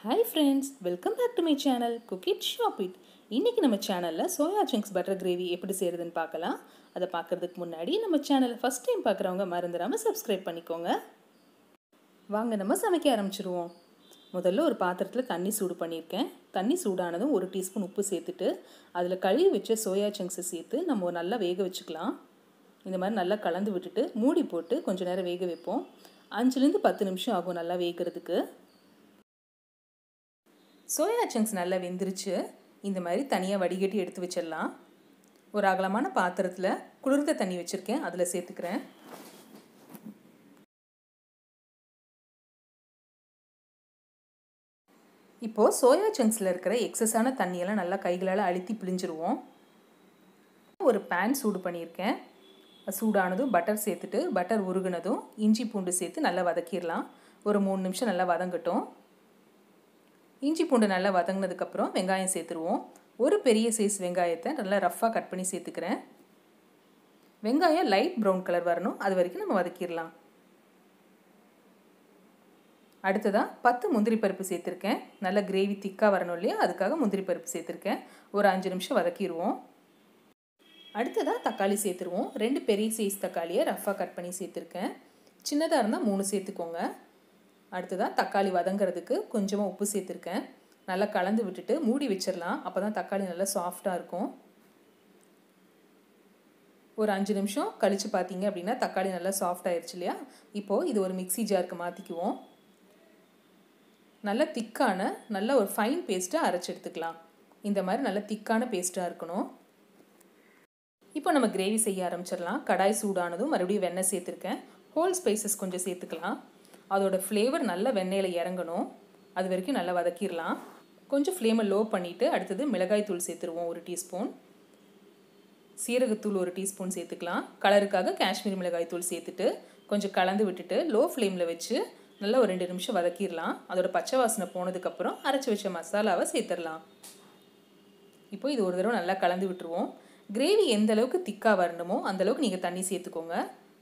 hi friends welcome back to my channel cook it shop it இன்றைக்கி நம்ம சேனலில் soya chunks butter gravy எப்படி செய்கிறதுன்னு பார்க்கலாம் அதை பார்க்குறதுக்கு முன்னாடி நம்ம சேனலை ஃபஸ்ட் டைம் பார்க்குறவங்க மறந்துடாமல் சப்ஸ்கிரைப் பண்ணிக்கோங்க வாங்க நம்ம சமைக்க ஆரம்பிச்சிருவோம் முதல்ல ஒரு பாத்திரத்தில் தண்ணி சூடு பண்ணியிருக்கேன் தண்ணி சூடானதும் ஒரு டீஸ்பூன் உப்பு சேர்த்துட்டு அதில் கழுவி வச்ச சோயா சங்க்ஸை சேர்த்து நம்ம நல்லா வேக வச்சுக்கலாம் இந்த மாதிரி நல்லா கலந்து விட்டுட்டு மூடி போட்டு கொஞ்சம் நேரம் வேக வைப்போம் அஞ்சுலேருந்து பத்து நிமிஷம் ஆகும் நல்லா வேகிறதுக்கு சோயா சங்க்ஸ் நல்லா வெந்துருச்சு இந்த மாதிரி தனியாக வடிகட்டி எடுத்து வச்சிடலாம் ஒரு அகலமான பாத்திரத்தில் குளிர்ந்த தண்ணி வச்சுருக்கேன் அதில் சேர்த்துக்கிறேன் இப்போது சோயா சங்க்ஸில் இருக்கிற எக்ஸஸான தண்ணியெல்லாம் நல்லா கைகளால் அழுத்தி பிழிஞ்சிருவோம் ஒரு பேன் சூடு பண்ணியிருக்கேன் சூடானதும் பட்டர் சேர்த்துட்டு பட்டர் உருகுனதும் இஞ்சி பூண்டு சேர்த்து நல்லா வதக்கிடலாம் ஒரு மூணு நிமிஷம் நல்லா வதங்கட்டும் இஞ்சி பூண்டு நல்லா வதங்கினதுக்கப்புறம் வெங்காயம் சேர்த்துருவோம் ஒரு பெரிய சைஸ் வெங்காயத்தை நல்லா ரஃப்பாக கட் பண்ணி சேர்த்துக்கிறேன் வெங்காயம் லைட் ப்ரௌன் கலர் வரணும் அது வரைக்கும் நம்ம வதக்கிடலாம் அடுத்ததாக பத்து முந்திரி பருப்பு சேர்த்துருக்கேன் நல்ல கிரேவி திக்காக வரணும் இல்லையா அதுக்காக முந்திரி பருப்பு சேர்த்துருக்கேன் ஒரு அஞ்சு நிமிஷம் வதக்கிடுவோம் அடுத்ததாக தக்காளி சேர்த்துருவோம் ரெண்டு பெரிய சைஸ் தக்காளியை ரஃப்பாக கட் பண்ணி சேர்த்துருக்கேன் சின்னதாக இருந்தால் மூணு சேர்த்துக்கோங்க அடுத்ததாக தக்காளி வதங்கிறதுக்கு கொஞ்சமாக உப்பு சேர்த்துருக்கேன் நல்லா கலந்து விட்டுட்டு மூடி வச்சிடலாம் அப்போ தான் தக்காளி நல்லா சாஃப்டாக இருக்கும் ஒரு அஞ்சு நிமிஷம் கழித்து பார்த்தீங்க அப்படின்னா தக்காளி நல்லா சாஃப்ட் ஆயிடுச்சு இல்லையா இப்போது இது ஒரு மிக்சி ஜாருக்கு மாற்றிக்குவோம் நல்ல திக்கான நல்ல ஒரு ஃபைன் பேஸ்ட்டாக அரைச்சி எடுத்துக்கலாம் இந்த மாதிரி நல்ல திக்கான பேஸ்ட்டாக இருக்கணும் இப்போ நம்ம கிரேவி செய்ய ஆரம்பிச்சிடலாம் கடாய் சூடானதும் மறுபடியும் வெண்ணெய் சேர்த்துருக்கேன் ஹோல் ஸ்பைசஸ் கொஞ்சம் சேர்த்துக்கலாம் அதோட ஃப்ளேவர் நல்ல வெண்ணெயில் இறங்கணும் அது வரைக்கும் நல்லா வதக்கிடலாம் கொஞ்சம் ஃப்ளேமை லோ பண்ணிவிட்டு அடுத்தது மிளகாய் தூள் சேர்த்துருவோம் ஒரு டீஸ்பூன் சீரகத்தூள் ஒரு டீஸ்பூன் சேர்த்துக்கலாம் கலருக்காக காஷ்மீர் மிளகாய் தூள் சேர்த்துட்டு கொஞ்சம் கலந்து விட்டுட்டு லோ ஃப்ளேமில் வச்சு நல்லா ஒரு ரெண்டு நிமிஷம் வதக்கிடலாம் அதோட பச்சை வாசனை போனதுக்கப்புறம் அரைச்சி வச்ச மசாலாவை சேர்த்துடலாம் இப்போ இது ஒரு தடவை நல்லா கலந்து விட்டுருவோம் கிரேவி எந்த அளவுக்கு திக்காக வரணுமோ அந்தளவுக்கு நீங்கள் தண்ணி சேர்த்துக்கோங்க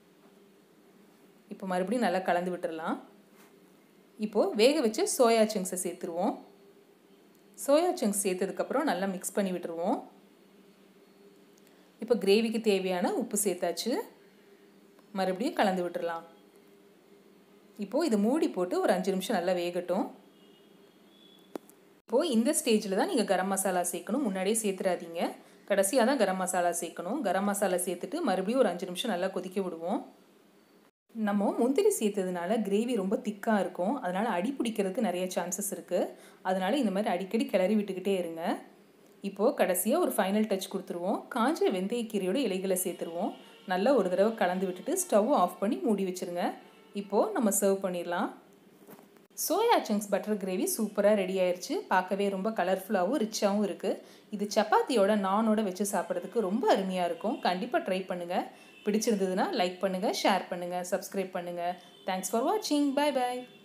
இப்போ மறுபடியும் நல்லா கலந்து விட்டுடலாம் இப்போது வேக வச்சு சோயா சங்க்ஸை சேர்த்துருவோம் சோயா சங்க்ஸ் சேர்த்ததுக்கப்புறம் நல்லா மிக்ஸ் பண்ணி விட்டுருவோம் இப்போ கிரேவிக்கு தேவையான உப்பு சேர்த்தாச்சு மறுபடியும் கலந்து விட்டுடலாம் இப்போது இது மூடி போட்டு ஒரு அஞ்சு நிமிஷம் நல்லா வேகட்டும் இப்போது இந்த ஸ்டேஜில் தான் நீங்கள் கரம் மசாலா சேர்க்கணும் முன்னாடியே சேர்த்துறாதீங்க கடைசியாக தான் கரம் மசாலா சேர்க்கணும் கரம் மசாலா சேர்த்துட்டு மறுபடியும் ஒரு அஞ்சு நிமிஷம் நல்லா கொதிக்க விடுவோம் நம்ம முந்திரி சேர்த்ததுனால கிரேவி ரொம்ப திக்காக இருக்கும் அதனால் அடி பிடிக்கிறதுக்கு நிறைய சான்சஸ் இருக்குது அதனால் இந்த மாதிரி அடிக்கடி கிளறி விட்டுக்கிட்டே இருங்க இப்போது கடைசியாக ஒரு ஃபைனல் டச் கொடுத்துருவோம் காஞ்ச வெந்தயக்கீரையோட இலைகளை சேர்த்துருவோம் நல்லா ஒரு தடவை கலந்து விட்டுட்டு ஸ்டவ் ஆஃப் பண்ணி மூடி வச்சுருங்க இப்போது நம்ம சர்வ் பண்ணிடலாம் சோயா சங்க்ஸ் பட்டர் கிரேவி சூப்பராக ரெடி ஆயிடுச்சு பார்க்கவே ரொம்ப கலர்ஃபுல்லாகவும் ரிச்சாகவும் இருக்குது இது சப்பாத்தியோட நானோட வச்சு சாப்பிட்றதுக்கு ரொம்ப அருமையாக இருக்கும் கண்டிப்பாக ட்ரை பண்ணுங்கள் பிடிச்சிருந்ததுன்னா லைக் பண்ணுங்கள் ஷேர் பண்ணுங்கள் சப்ஸ்கிரைப் பண்ணுங்கள் தேங்க்ஸ் ஃபார் வாட்சிங் பாய் பாய்